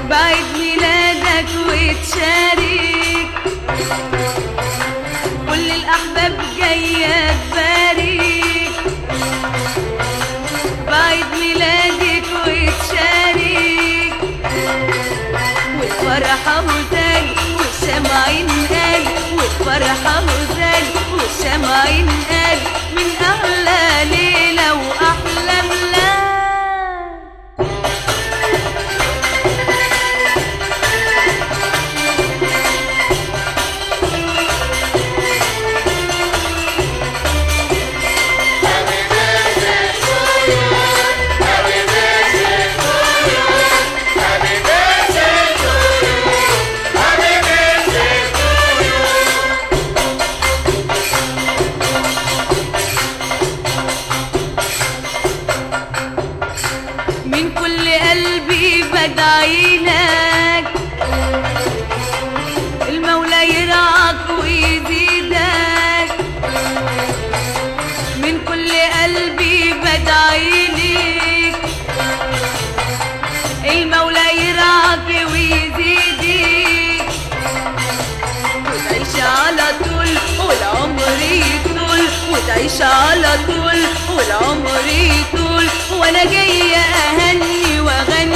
بعيد ميلادك وتشارك كل الأحباب جاية تبارك بعيد ميلادك وتشارك والفرحة هزال والشمعين قال والفرحة هزال والشمعين قال من أحلى ليلة وأحلى ميلاد من كل قلبي بدعي لك المولى يرعاك ويزيدك من كل قلبي بدعي لك المولى يرعاك ويزيدك وتعيش على طول والعمر يطول وتعيش على طول والعمر يطول وانا جاية اهني واغني